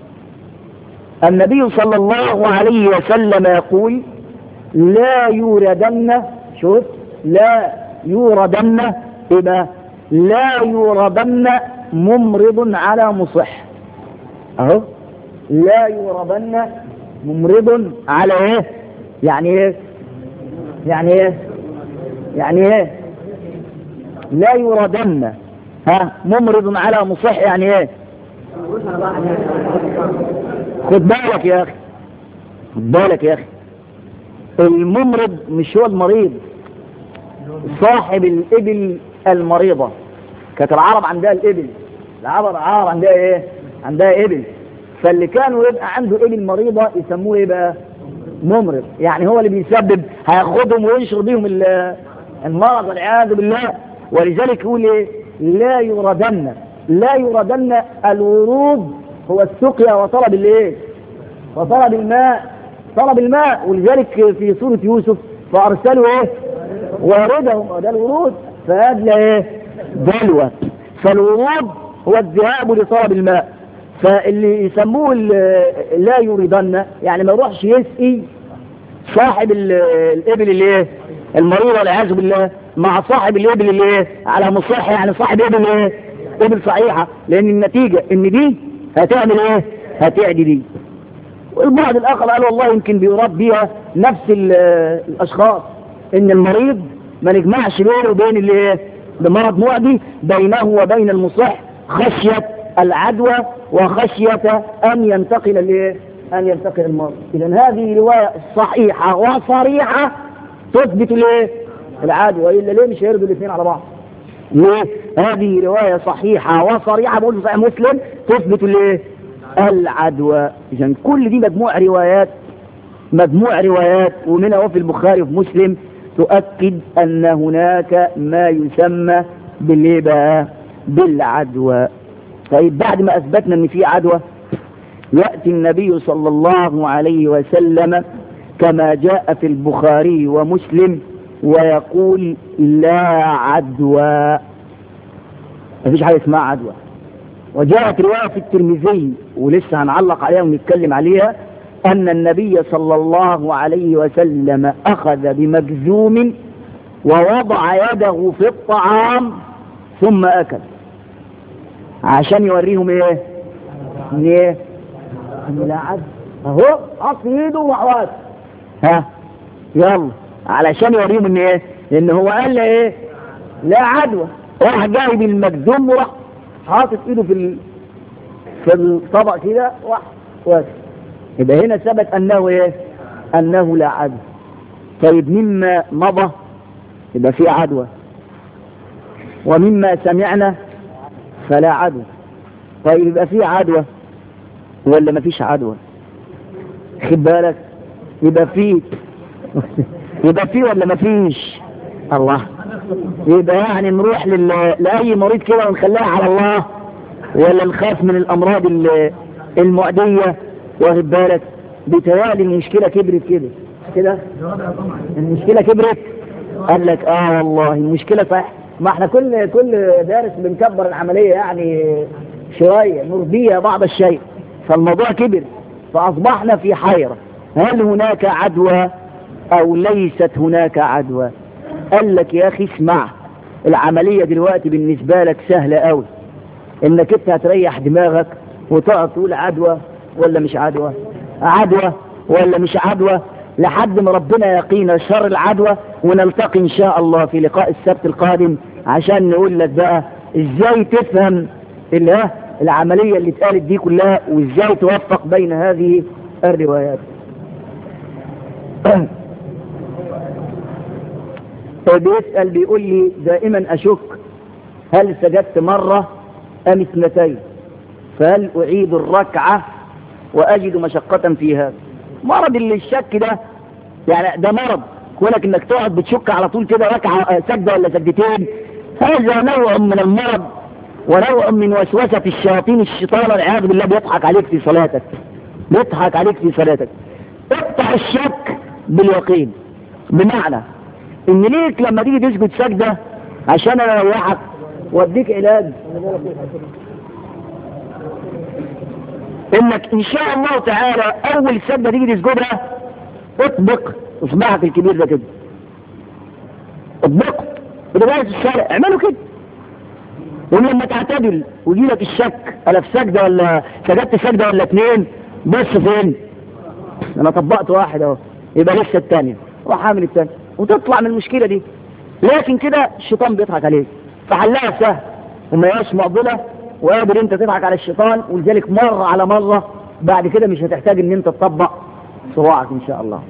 النبي صلى الله عليه وسلم يقول لا يوردن شوف لا يوردن إذا لا يوردن ممرض على مصح اهو لا يوردن ممرض على ايه يعني ايه يعني ايه يعني ايه لا يوردن ها ممرض على مصح يعني ايه خد بالك يا اخي خد بالك يا اخي الممرض مش هو المريض صاحب الإبل المريضة كانت العرب عندها الإبل العرب العرب عندها إيه عندها إبل فاللي كانوا يبقى عنده إبل مريضة يسموه إيه بقى ممرض يعني هو اللي بيسبب هياخدهم وينشر بيهم المرض والعياذ بالله ولذلك يقول إيه لا يردن لا يردن الورود هو السقيا وطلب الايه وطلب الماء طلب الماء ولذلك في سورة يوسف فأرسلوا ايه واردهم ده الورود فأدلى ايه دلوة فالورود هو الذهاب لطلب الماء فاللي يسموه لا يريدن يعني ما يروحش يسقي صاحب الابل اللي ايه المريضة والعياذ بالله مع صاحب الابل اللي ايه على مصح يعني صاحب ابل ايه ابل صحيحة لان النتيجة ان دي هتعمل ايه هتعدي دي والبعض الاخر قال والله يمكن بيراد بيها نفس الاشخاص ان المريض ما نجمعش بينه وبين اللي ايه بمرض معدي بينه وبين المصح خشية العدوى وخشية ان ينتقل الايه ان ينتقل المرض اذا هذه رواية صحيحة وصريحة تثبت الايه العدوى الا ليه مش هيردوا الاثنين على بعض ليه هذه رواية صحيحة وصريحة بقول صحيح مسلم تثبت الايه العدوى اذا كل دي مجموع روايات مجموع روايات ومنها في البخاري وفي مسلم تؤكد ان هناك ما يسمى بالايه بقى بالعدوى طيب بعد ما اثبتنا ان في عدوى ياتي النبي صلى الله عليه وسلم كما جاء في البخاري ومسلم ويقول لا عدوى مفيش حاجه اسمها عدوى وجاءت رواية في الترمذي ولسه هنعلق عليها ونتكلم عليها أن النبي صلى الله عليه وسلم أخذ بمجزوم ووضع يده في الطعام ثم أكل عشان يوريهم إيه؟ إن إيه؟ إن لا عد أهو أصل إيده وحواس ها يلا علشان يوريهم إن إيه؟ لأن هو قال له إيه؟ لا عدوى راح جايب المجدوم وراح حاطط ايده في ال... في الطبق كده وراح واكل يبقى هنا ثبت انه ايه انه لا عدوى طيب مما مضى يبقى في عدوى ومما سمعنا فلا عدوى طيب يبقى في عدوى ولا مفيش عدوى خد بالك يبقى في يبقى في ولا مفيش الله يبقى يعني نروح لل... لأي مريض كده ونخليها على الله ولا نخاف من الأمراض ال- المعدية واخد بالك بيتهيألي المشكلة كبرت كده كده المشكلة كبرت قال لك اه والله المشكلة صح ما احنا كل كل دارس بنكبر العملية يعني شوية نرضيها بعض الشيء فالموضوع كبر فأصبحنا في حيرة هل هناك عدوى أو ليست هناك عدوى قال لك يا أخي اسمع العملية دلوقتي بالنسبة لك سهلة قوي انك انت هتريح دماغك وتقعد تقول عدوى ولا مش عدوى عدوى ولا مش عدوى لحد ما ربنا يقينا شر العدوى ونلتقي ان شاء الله في لقاء السبت القادم عشان نقول لك بقى ازاي تفهم اللي ها العملية اللي اتقالت دي كلها وازاي توفق بين هذه الروايات بيسأل بيقول لي دائما أشك هل سجدت مرة أم اثنتين فهل أعيد الركعة وأجد مشقة في هذا مرض اللي الشك ده يعني ده مرض كونك انك تقعد بتشك على طول كده ركعة آه، سجدة ولا سجدتين هذا نوع من المرض ونوع من وسوسة الشياطين الشيطان والعياذ بالله بيضحك عليك في صلاتك بيضحك عليك في صلاتك اقطع الشك باليقين بمعنى ان ليك لما تيجي تسجد سجدة عشان انا اريحك واديك علاج انك ان شاء الله تعالى اول سجدة تيجي تسجدها اطبق اصبعك الكبير ده كده اطبقه بداية الشارع اعملوا كده ولما تعتدل ويجي لك الشك انا في سجدة ولا سجدت سجدة ولا اتنين بص فين انا طبقت واحد اهو يبقى لسه الثانية روح عامل الثانية وتطلع من المشكلة دي لكن كده الشيطان بيضحك عليك فحلها سهل وما هياش معضلة وقادر انت تضحك على الشيطان ولذلك مرة على مرة بعد كده مش هتحتاج ان انت تطبق صراعك ان شاء الله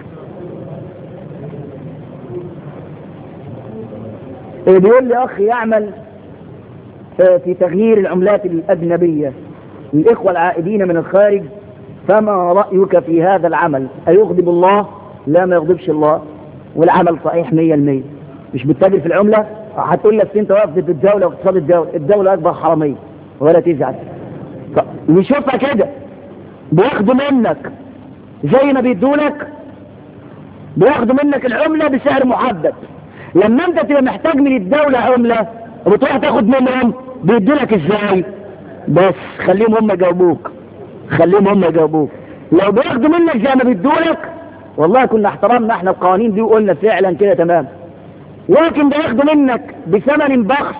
إيه بيقول لي اخ يعمل آه، في تغيير العملات الاجنبية للاخوة العائدين من الخارج فما رأيك في هذا العمل أيغضب الله لا ما يغضبش الله والعمل صحيح مية المية مش بتتاجر في العملة هتقول لك انت واقف ضد الدولة واقتصاد الدولة الدولة أكبر حرامية ولا تزعل ف- نشوفها كده بياخدوا منك زي ما بيدولك بياخدوا منك العملة بسعر محدد لما انت تبقى محتاج من الدولة عملة وبتروح تاخد منهم بيدولك ازاي بس خليهم هم يجاوبوك خليهم هم يجاوبوك لو بياخدوا منك زي ما بيدولك والله كنا احترمنا احنا القوانين دي وقلنا فعلا كده تمام لكن بياخدوا منك بثمن بخس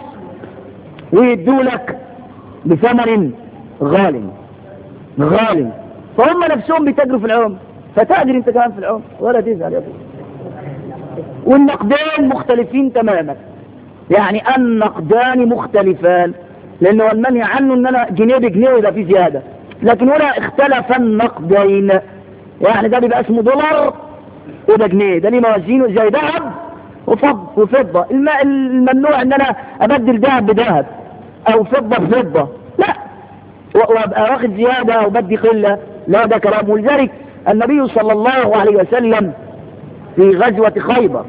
ويدولك بثمن غال غال فهم نفسهم بيتاجروا في العمر فتاجر انت كمان في العمر ولا تزعل يا اخي والنقدان مختلفين تماما يعني النقدان مختلفان لانه المنهي عنه ان انا جنيه بجنيه ويبقى فيه زياده لكن هنا اختلف النقدين يعني ده بيبقى اسمه دولار وده جنيه ده ليه موازينه زي ذهب وفض وفضة الم- الممنوع ان انا ابدل ذهب بذهب او فضة بفضة لا و- وابقى واخد زيادة او بدي قلة لا ده كلام ولذلك النبي صلى الله عليه وسلم في غزوة خيبر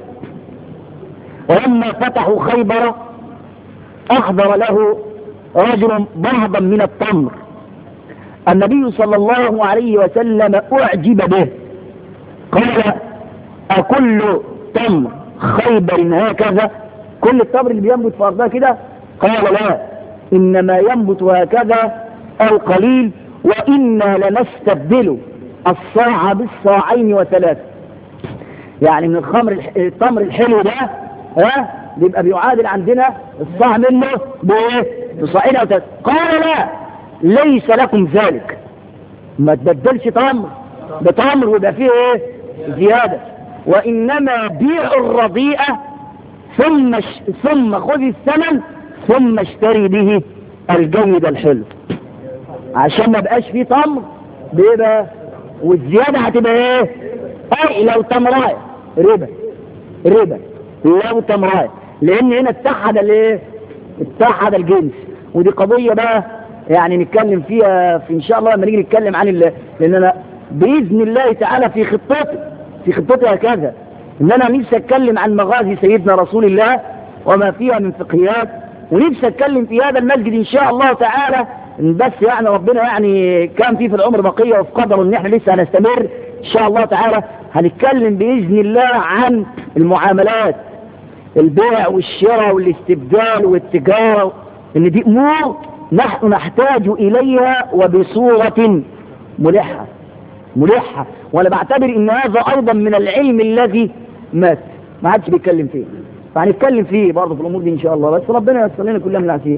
ولما فتحوا خيبر احضر له رجل بعضا من التمر النبي صلى الله عليه وسلم اعجب به قال أكل تمر خيبر هكذا كل التمر اللي بينبت في أرضها كده قال لا إنما ينبت هكذا القليل وإنا لنستبدل الصاع بالصاعين وثلاثة يعني من الخمر الح- التمر الحلو ده ها بيبقى بيعادل عندنا الصاع منه بايه؟ بصاعين او ثلاثة قال لا ليس لكم ذلك ما تبدلش تمر بتمر ويبقى فيه ايه زيادة وانما بيع الرضيئة ثم ش... ثم خذ الثمن ثم اشتري به الجيد الحلو عشان ما بقاش فيه تمر بيبقى والزيادة هتبقى ايه اي لو تمراية ربا ربا لو تمراية لان هنا اتحد الايه اتحد الجنس ودي قضية بقى يعني نتكلم فيها في ان شاء الله لما نيجي نتكلم عن ال... لان انا باذن الله تعالى في خطتي في خطتي هكذا ان انا نفسي اتكلم عن مغازي سيدنا رسول الله وما فيها من فقهيات ونفسي اتكلم في هذا المسجد ان شاء الله تعالى بس يعني ربنا يعني كان فيه في العمر بقيه وفي قدره ان احنا لسه هنستمر ان شاء الله تعالى هنتكلم باذن الله عن المعاملات البيع والشراء والاستبدال والتجاره ان دي امور نحن نحتاج اليها وبصوره ملحه ملحه وانا بعتبر ان هذا ايضا من العلم الذي مات ما حدش بيتكلم فيه فهنتكلم فيه برضه في الامور دي ان شاء الله بس ربنا ييسر لنا كلها من العسير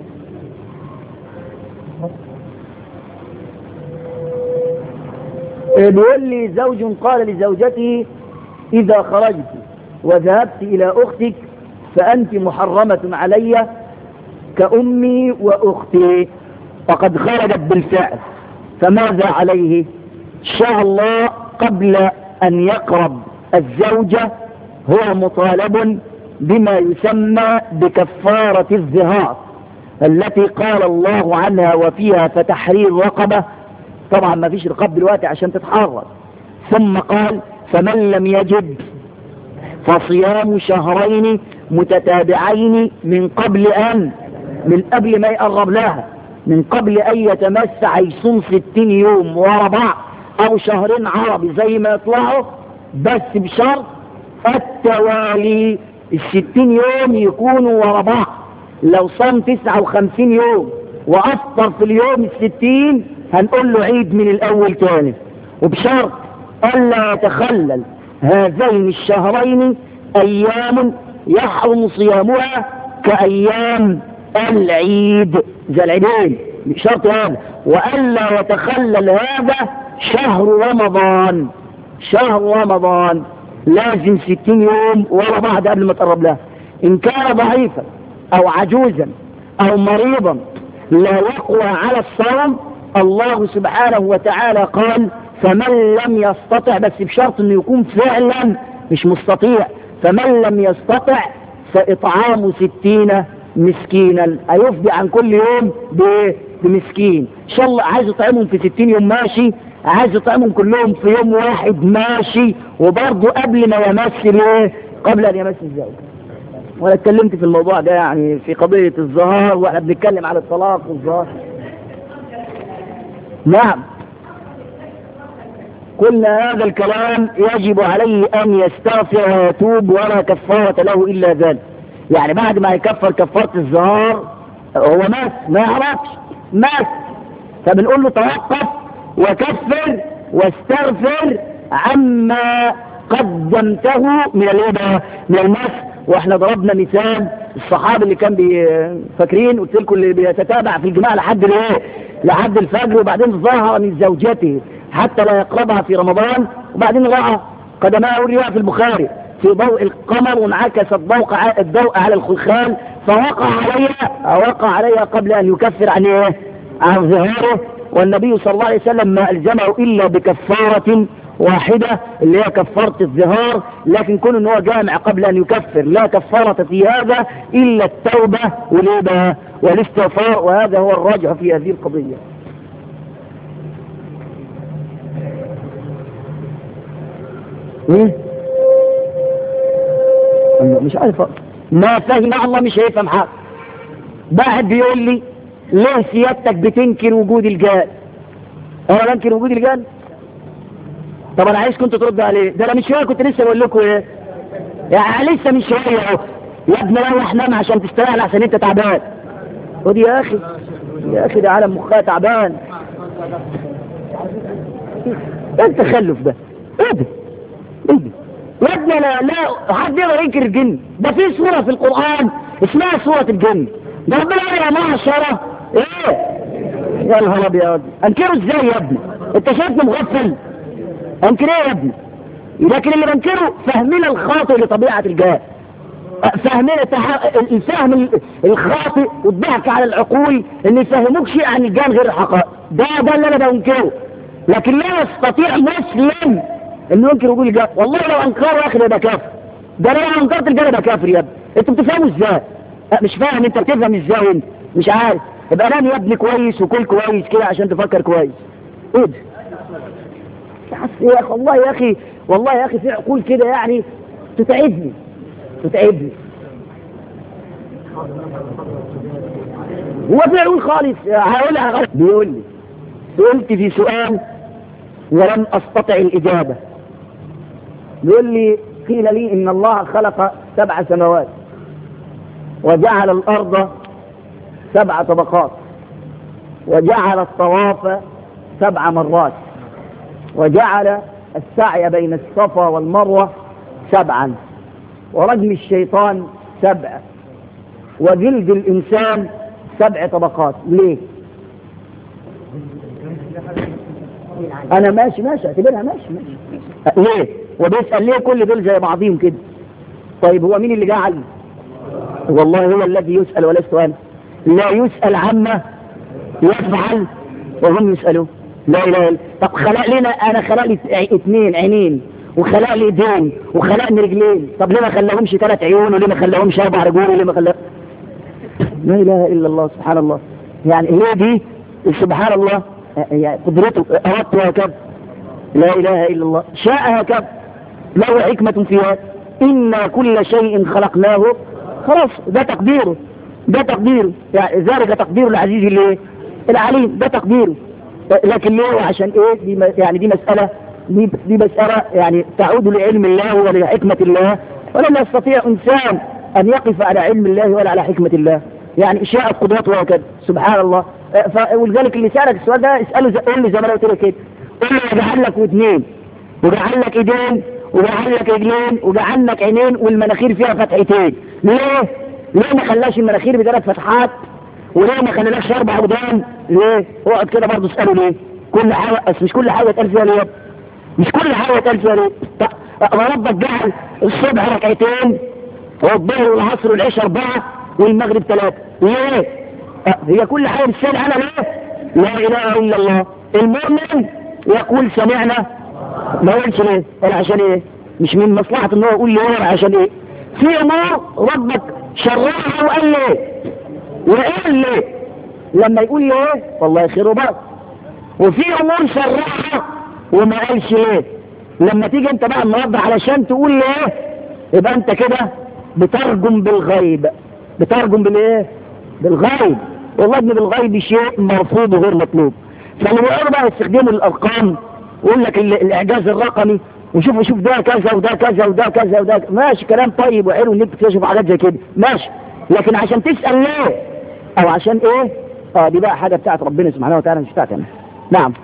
بيقول لي زوج قال لزوجته إذا خرجت وذهبت إلى أختك فأنت محرمة علي كأمي وأختي فقد خرجت بالفعل فماذا عليه شاء الله قبل أن يقرب الزوجة هو مطالب بما يسمى بكفارة الزهار التي قال الله عنها وفيها فتحرير رقبة طبعا ما فيش رقاب دلوقتي عشان تتحرر ثم قال فمن لم يجد فصيام شهرين متتابعين من قبل أن من قبل ما يقرب لها من قبل أن يتمس هيصوم ستين يوم ورا بعض أو شهرين عربي زي ما يطلعوا بس بشرط التوالي الستين يوم يكونوا ورا بعض لو صام تسعة وخمسين يوم وأفطر في اليوم الستين هنقول له عيد من الأول تاني وبشرط ألا يتخلل هذين الشهرين أيام يحرم صيامها كأيام العيد زي العيدين بشرط هذا وألا يتخلل هذا شهر رمضان شهر رمضان لازم ستين يوم ورا بعض قبل ما تقرب لها إن كان ضعيفا أو عجوزا أو مريضا لا يقوى على الصوم الله سبحانه وتعالى قال فمن لم يستطع بس بشرط انه يكون فعلا مش مستطيع فمن لم يستطع فإطعام ستين مسكينا هيفضي عن كل يوم بمسكين ان شاء الله عايز يطعمهم في ستين يوم ماشي عايز يطعمهم كلهم في يوم واحد ماشي وبرضه قبل ما يمس ايه قبل ان يمس الزوج وانا اتكلمت في الموضوع ده يعني في قضية الزهار واحنا بنتكلم على الطلاق والزهار نعم قلنا هذا الكلام يجب عليه ان يستغفر ويتوب ولا كفارة له الا ذلك يعني بعد ما يكفر كفارة الزهار هو مات ما يعرفش مات فبنقول له توقف وكفر واستغفر عما قدمته من الايه من المس واحنا ضربنا مثال الصحابي اللي كان بي فاكرين قلت لكم اللي بيتتابع في الجماعه لحد الايه لحد الفجر وبعدين ظهر من زوجته حتى لا يقربها في رمضان وبعدين راى قدماه وريها في البخاري في ضوء القمر وانعكس الضوء الضوء على الخلخال فوقع عليها وقع عليها قبل ان يكفر عن ايه عن ظهاره والنبي صلى الله عليه وسلم ما الزمه الا بكفاره واحدة اللي هي كفارة الظهار لكن كون ان هو جامع قبل ان يكفر لا كفارة في هذا الا التوبة والإباء والاستغفار وهذا هو الراجع في هذه القضية ايه مش عارف ما فهم الله مش هيفهم حاجة واحد بيقول لي ليه سيادتك بتنكر وجود الجان انا بنكر وجود الجان طب انا عايز كنت ترد عليه ده انا من شويه كنت لسه بقول لكم ايه يعني لسه من شويه اهو يا ابني روح نام عشان تستريح عشان انت تعبان خد يا اخي يا اخي ده عالم مخها تعبان ايه التخلف ده ايه ده ايه ده يا ابني لا لا حد يقدر ينكر الجن ده في سوره في القران اسمها سوره الجن ده ربنا قال يا معشره ايه يا نهار ابيض انكره ازاي يا ابني انت شايفني مغفل انكر ايه يا ابني لكن اللي بنكره فهمنا الخاطئ لطبيعة الجهاد فهمنا الفهم الخاطئ والضحك على العقول ان يفهموك شيء عن الجان غير الحقائق ده ده اللي انا بنكره لكن لا يستطيع مسلم انه ينكر وجود الجان والله لو انكره يا اخي ده كافر ده انا لو انكرت الجان ده كافر يا ابني انتوا بتفهموا ازاي مش فاهم انت بتفهم ازاي انت مش عارف يبقى نام يا ابني كويس وكل كويس كده عشان تفكر كويس ايه ده يا اخي والله يا اخي والله يا اخي في عقول كده يعني تتعبني تتعبني هو في عقول خالص هقولها غلط بيقول لي سئلت في سؤال ولم استطع الاجابه بيقول لي قيل لي ان الله خلق سبع سماوات وجعل الارض سبع طبقات وجعل الطواف سبع مرات وجعل السعي بين الصفا والمروة سبعا ورجم الشيطان سبع وجلد الإنسان سبع طبقات ليه أنا ماشي ماشي اعتبرها ماشي ماشي ليه وبيسأل ليه كل دول زي بعضهم كده طيب هو مين اللي جعل والله هو الذي يسأل ولست أنا لا يسأل عما يفعل وهم يسألون لا اله الا طب خلق لنا انا خلق لي اثنين عينين وخلق لي ايدين وخلقني رجلين طب ليه ما خلاهمش ثلاث عيون وليه ما خلاهمش اربع رجول وليه ما خلاهم لا اله الا الله سبحان الله يعني هي دي سبحان الله يعني قدرته اردت هكذا لا اله الا الله شاء هكذا له حكمة فيها إنا كل شيء خلقناه خلاص ده تقديره ده تقديره يعني ذلك تقدير العزيز اللي العليم ده تقديره لكن ليه عشان ايه دي يعني دي مسألة دي, دي مسألة يعني تعود لعلم الله ولحكمة الله ولم يستطيع انسان ان يقف على علم الله ولا على حكمة الله يعني شاءت قدرته وكذا سبحان الله ولذلك اللي سألك السؤال ده اسأله قول له زي ما انا قلت لك كده قول له جعل لك واثنين وجعل لك ايدين وجعل لك رجلين وجعل لك عينين والمناخير فيها فتحتين ليه؟ ليه ما خلاش المناخير بثلاث فتحات وليه ما خليناش اربع ودان ليه اقعد كده برضه اساله ليه كل حاجه بس مش كل حاجه اتقال فيها ليه مش كل حاجه اتقال فيها ليه ربك جعل الصبح ركعتين والظهر والعصر والعشاء اربعه والمغرب ثلاثه ليه هي كل حاجه بتسال انا ليه لا اله الا الله المؤمن يقول سمعنا ما يقولش ليه ولا عشان ايه مش من مصلحه ان هو يقول ليه ولا عشان ايه في امور ربك شرعها وقال ليه وقال ليه لما يقول ليه والله خير وبركه وفي امور شرعها وما قالش ليه لما تيجي انت بقى النهارده علشان تقول ليه يبقى انت كده بترجم بالغيب بترجم بالايه بالغيب والله ابن بالغيب شيء مرفوض وغير مطلوب فاللي بيقولوا بقى يستخدموا الارقام ويقول لك الاعجاز الرقمي وشوف شوف ده كذا وده كذا وده كذا وده كذا. ماشي كلام طيب وحلو انك تكتشف حاجات زي كده ماشي لكن عشان تسأل ليه او عشان ايه اه دي بقى حاجة بتاعت ربنا سبحانه وتعالى مش بتاعت انا نعم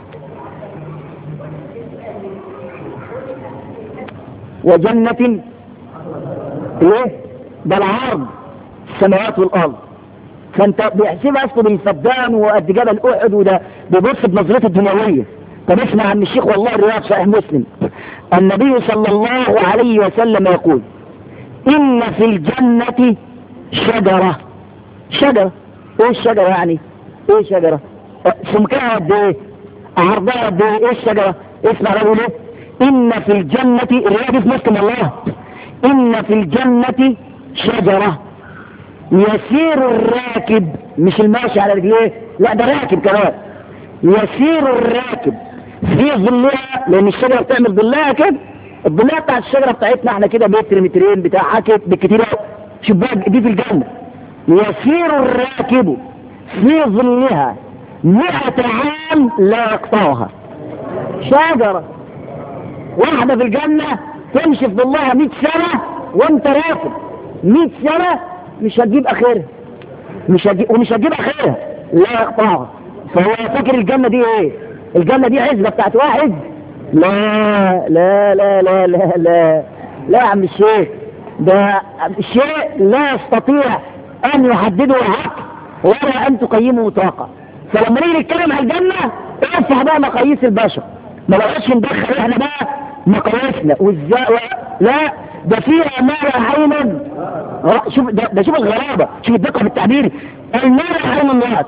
وجنة ايه ده العرض السماوات والارض فانت بيحسبها اصله بالفدان وقد جبل احد وده بيبص بنظرته الدنيويه طب اسمع عن الشيخ والله الرياض صحيح مسلم النبي صلى الله عليه وسلم يقول ان في الجنة شجرة شجرة ايه الشجرة يعني ايه شجرة سمكها قد ايه عرضها قد ايه ايه الشجرة اسمع بقول ايه ان في الجنة الرياض في مسلم الله ان في الجنة شجرة يسير الراكب مش الماشي على رجليه لا ده راكب كمان يسير الراكب في ظلها لان الشجرة بتعمل ظلها كده الظلها بتاعت الشجرة بتاعتنا احنا كده متر مترين بتاع حكت بالكتير شباك دي في الجنة يسير الراكب في ظلها مئة عام لا يقطعها شجرة واحدة في الجنة تمشي في ظلها مئة سنة وانت راكب مئة سنة مش هتجيب اخرها مش هتجيب ومش هتجيب اخرها لا يقطعها فهو فاكر الجنة دي ايه الجنة دي عزبة بتاعت واحد لا لا لا لا لا لا لا يا عم الشيخ ده شيء لا يستطيع ان يحدده العقل ولا ان تقيمه مطلقا فلما نيجي نتكلم عن الجنة ارفع بقى مقاييس البشر ما بقاش ندخل احنا بقى مقاييسنا وازاي لا ده فيها ما لا عينا شوف ده, ده شوف الغرابة شوف الدقة في التعبير ما لا عين رأت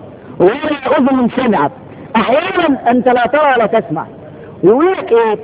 ولا أذن سمعت أحيانا أنت لا ترى ولا تسمع يقول لك إيه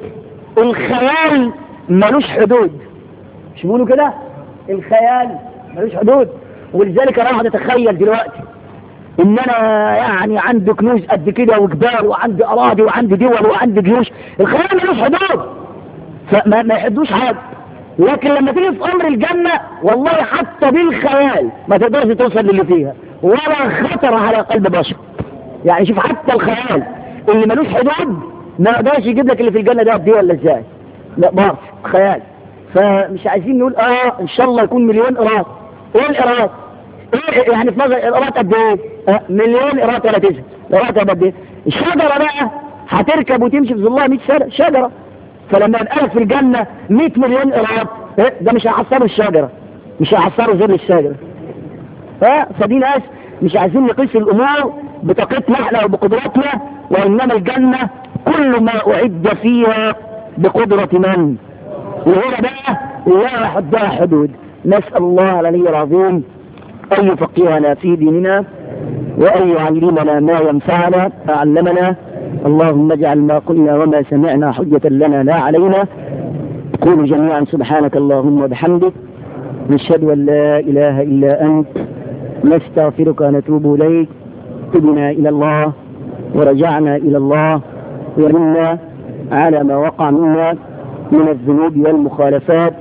الخيال ملوش حدود مش بيقولوا كده الخيال ملوش حدود ولذلك انا قاعد اتخيل دلوقتي ان انا يعني عندي كنوز قد كده وجبال وعندي اراضي وعندي دول وعندي جيوش الخيال ملوش حدود فما ما يحدوش حاجه لكن لما تيجي في امر الجنه والله حتى بالخيال ما تقدرش توصل للي فيها ولا خطر على قلب بشر يعني شوف حتى الخيال اللي ملوش حدود ما يقدرش يجيب لك اللي في الجنه ده قد ايه ولا ازاي لا بعرف خيال فمش عايزين نقول اه ان شاء الله يكون مليون ايراد ايه الايراد ايه يعني في نظر الايراد قد ايه آه مليون ايراد ولا تزهق الايراد قد ايه الشجره بقى هتركب وتمشي في ظلها 100 سنه شجره فلما يبقى لك في الجنه 100 مليون ايراد إيه؟ ده مش هيعصروا الشجره مش هيعصروا ظل الشجره ها فدي ناس مش عايزين نقيس الامور بطاقتنا احنا وبقدراتنا وانما الجنه كل ما اعد فيها بقدره من وهنا بقى لا حدها حدود نسأل الله العلي العظيم أن يفقهنا في ديننا وأن يعلمنا ما ينفعنا فعلمنا اللهم اجعل ما قلنا وما سمعنا حجة لنا لا علينا قولوا جميعا سبحانك اللهم وبحمدك نشهد أن لا إله إلا أنت نستغفرك ونتوب إليك تبنا إلى الله ورجعنا إلى الله ومنا على ما وقع منا من الذنوب والمخالفات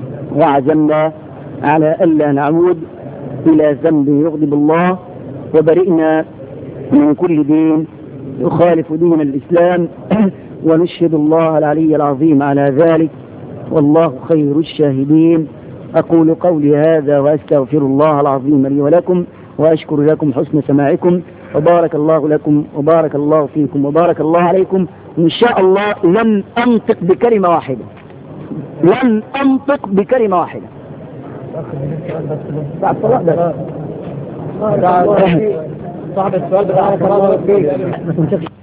وعزمنا على ألا نعود إلى ذنب يغضب الله وبرئنا من كل دين يخالف دين الإسلام ونشهد الله العلي العظيم على ذلك والله خير الشاهدين أقول قولي هذا وأستغفر الله العظيم لي ولكم وأشكر لكم حسن سماعكم وبارك الله لكم وبارك الله فيكم وبارك الله عليكم إن شاء الله لن أنطق بكلمة واحدة لن أنطق بكلمة واحدة بعد صلاة ده صاحب السؤال بتاع